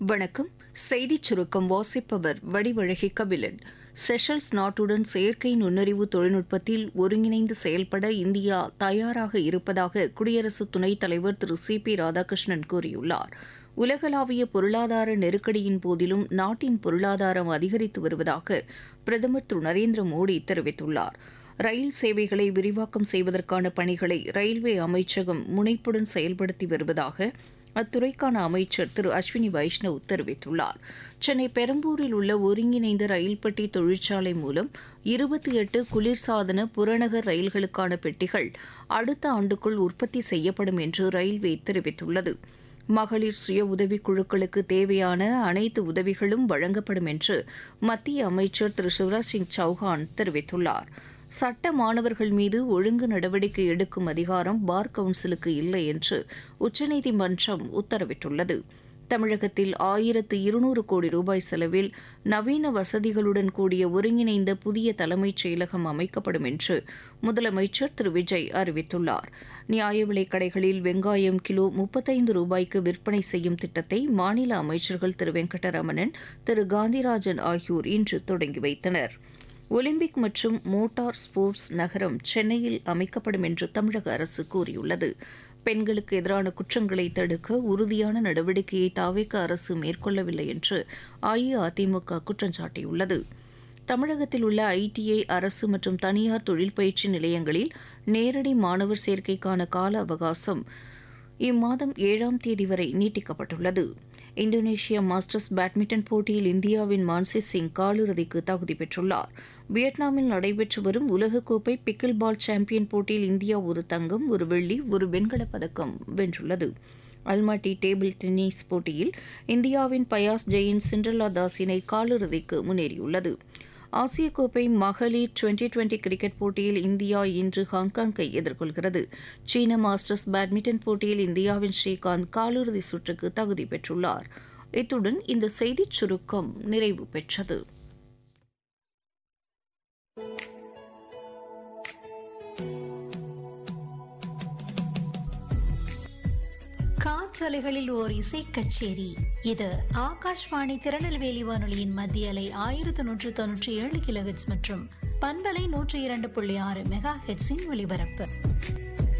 வணக்கம் செய்திச் சுருக்கம் வாசிப்பவர் வடிவழகி கபிலன் செஷல்ஸ் நாட்டுடன் செயற்கை நுண்ணறிவு தொழில்நுட்பத்தில் ஒருங்கிணைந்து செயல்பட இந்தியா தயாராக இருப்பதாக குடியரசு துணைத் தலைவர் திரு சி பி ராதாகிருஷ்ணன் கூறியுள்ளார் உலகளாவிய பொருளாதார நெருக்கடியின் போதிலும் நாட்டின் பொருளாதாரம் அதிகரித்து வருவதாக பிரதமர் திரு நரேந்திர மோடி தெரிவித்துள்ளார் ரயில் சேவைகளை விரிவாக்கம் செய்வதற்கான பணிகளை ரயில்வே அமைச்சகம் முனைப்புடன் செயல்படுத்தி வருவதாக அத்துறைக்கான அமைச்சர் திரு அஸ்வினி வைஷ்ணவ் தெரிவித்துள்ளார் சென்னை பெரம்பூரில் உள்ள ஒருங்கிணைந்த ரயில் பெட்டி தொழிற்சாலை மூலம் இருபத்தி எட்டு குளிர்சாதன புறநகர் ரயில்களுக்கான பெட்டிகள் அடுத்த ஆண்டுக்குள் உற்பத்தி செய்யப்படும் என்று ரயில்வே தெரிவித்துள்ளது மகளிர் சுய உதவிக் குழுக்களுக்கு தேவையான அனைத்து உதவிகளும் வழங்கப்படும் என்று மத்திய அமைச்சர் திரு சிவராஜ் சிங் சௌஹான் தெரிவித்துள்ளார் சட்ட மாணவர்கள் மீது ஒழுங்கு நடவடிக்கை எடுக்கும் அதிகாரம் பார் கவுன்சிலுக்கு இல்லை என்று உச்சநீதிமன்றம் உத்தரவிட்டுள்ளது தமிழகத்தில் ஆயிரத்து இருநூறு கோடி ரூபாய் செலவில் நவீன வசதிகளுடன் கூடிய ஒருங்கிணைந்த புதிய தலைமைச் செயலகம் அமைக்கப்படும் என்று முதலமைச்சர் திரு விஜய் அறிவித்துள்ளார் நியாய விலைக் கடைகளில் வெங்காயம் கிலோ முப்பத்தைந்து ரூபாய்க்கு விற்பனை செய்யும் திட்டத்தை மாநில அமைச்சர்கள் திரு வெங்கடரமணன் திரு காந்திராஜன் ஆகியோர் இன்று தொடங்கி வைத்தனர் ஒலிம்பிக் மற்றும் மோட்டார் ஸ்போர்ட்ஸ் நகரம் சென்னையில் அமைக்கப்படும் என்று தமிழக அரசு கூறியுள்ளது பெண்களுக்கு எதிரான குற்றங்களை தடுக்க உறுதியான நடவடிக்கையை தாவேக்க அரசு மேற்கொள்ளவில்லை என்று அஇஅதிமுக குற்றம் சாட்டியுள்ளது தமிழகத்தில் உள்ள ஐடிஐ அரசு மற்றும் தனியார் தொழில் பயிற்சி நிலையங்களில் நேரடி மாணவர் சேர்க்கைக்கான கால அவகாசம் இம்மாதம் ஏழாம் தேதி வரை நீட்டிக்கப்பட்டுள்ளது இந்தோனேஷியா மாஸ்டர்ஸ் பேட்மிண்டன் போட்டியில் இந்தியாவின் மான்சி சிங் காலிறுதிக்கு தகுதி பெற்றுள்ளார் வியட்நாமில் நடைபெற்று வரும் உலகக்கோப்பை பிக்கில் பால் சாம்பியன் போட்டியில் இந்தியா ஒரு தங்கம் ஒரு வெள்ளி ஒரு வெண்கலப் பதக்கம் வென்றுள்ளது அல்மாட்டி டேபிள் டென்னிஸ் போட்டியில் இந்தியாவின் பயாஸ் ஜெயின் சிண்ட்ரலா தாஸ் இணை காலிறுதிக்கு முன்னேறியுள்ளது ஆசிய கோப்பை மகளிர் டுவெண்டி டுவெண்டி கிரிக்கெட் போட்டியில் இந்தியா இன்று ஹாங்காங்கை எதிர்கொள்கிறது சீன மாஸ்டர்ஸ் பேட்மிண்டன் போட்டியில் இந்தியாவின் ஸ்ரீகாந்த் காலிறுதி சுற்றுக்கு தகுதி பெற்றுள்ளார் இத்துடன் இந்த செய்திச் சுருக்கம் நிறைவு பெற்றது காற்றலைகளில் ஓர் இசை கச்சேரி இது ஆகாஷ்வாணி திருநெல்வேலி வானொலியின் மத்திய அலை ஆயிரத்தி நூற்று தொன்னூற்றி ஏழு கிலோஹெட்ஸ் மற்றும் பண்பலை நூற்றி இரண்டு புள்ளி ஆறு மெகா ஹெட்ஸின் ஒலிபரப்பு